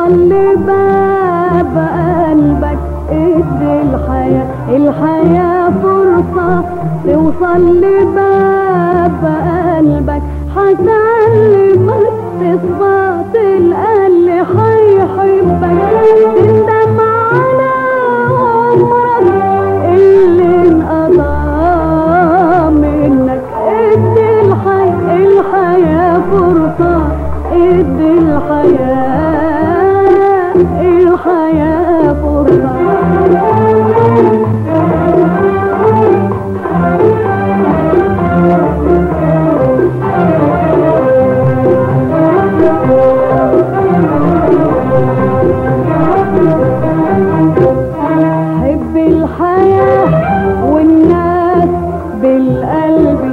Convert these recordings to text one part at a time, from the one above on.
توصل لباب قلبك ادي الحياة الحياة فرصة توصل لباب قلبك هتعلمك صفات القلب هيحبك تندم على عمرك اللي انقضى منك ادي الحياة الحياة فرصة ادي الحياة الحياة فرصة حب الحياة والناس بالقلب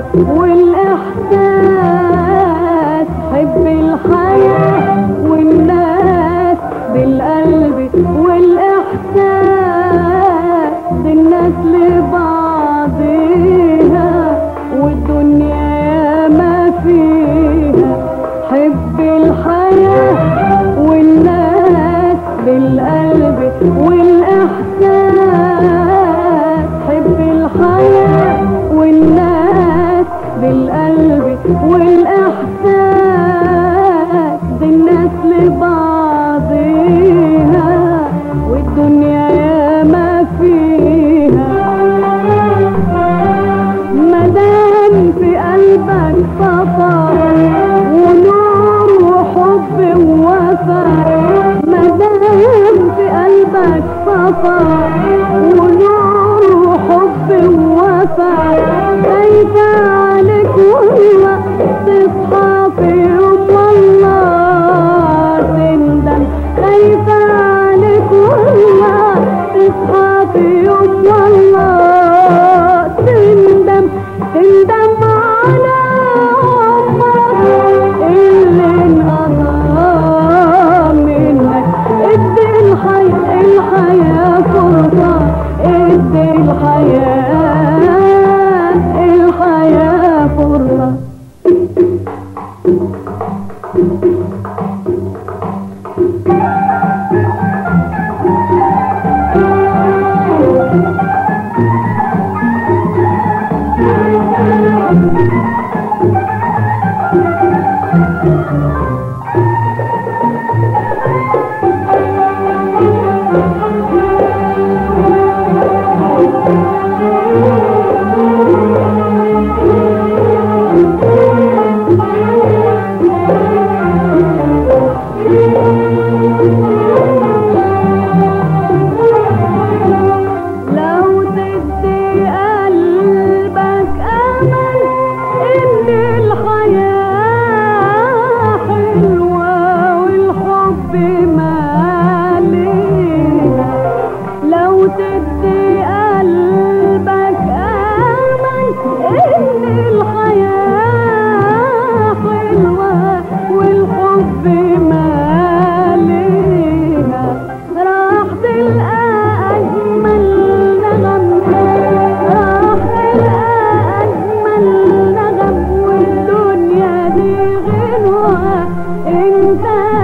والإحساس حب الحياة والناس بالقلب والإحساس الناس لبعضها والدنيا ما فيها حب الحياة والناس بالقلب والإحساس حب الحياة والناس بالقلب والإحساس دي الناس لبعضها والدنيا يا ما فيها مدام في قلبك صفا ونور وحب ووفا مدام في قلبك صفا ونور وحب ووفا خايفة عليك والله تصحى في يوم والله تندم خايفة عليك والله تصحى في يوم والله تندم تندم على عمرك اللي انقضى منك ادي الحياة الحياة فرصة ادي الحياة الحياة فرصة لو تدي قلبك أمل إن الحياة حلوة والحب ماليها لو تدي قلبك أمل إن الحياة حلوة والحب ماليها راح تلقى أجمل نغم راح تلقى أجمل نغم والدنيا دي غنوة انت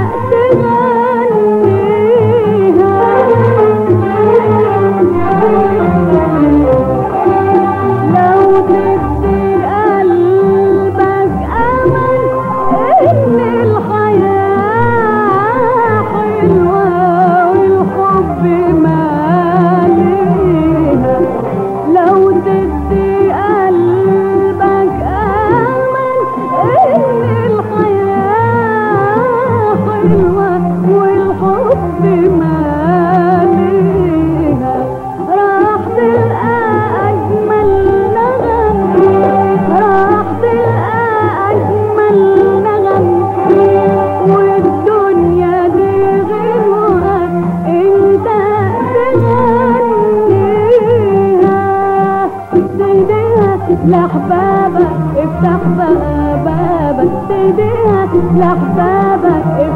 تغنيها لو تدي قلبك أمل إن الحياة حلوة والحب ماليها لو تدي قلبك أمل إن الحياة حلوة والحب ماليها راح تلقى أجمل نغم راح تلقى أجمل نغم والدنيا دي غنوة انت تغنيها تهديها لأحبابك افتح بقى بابك تهديها لأحبابك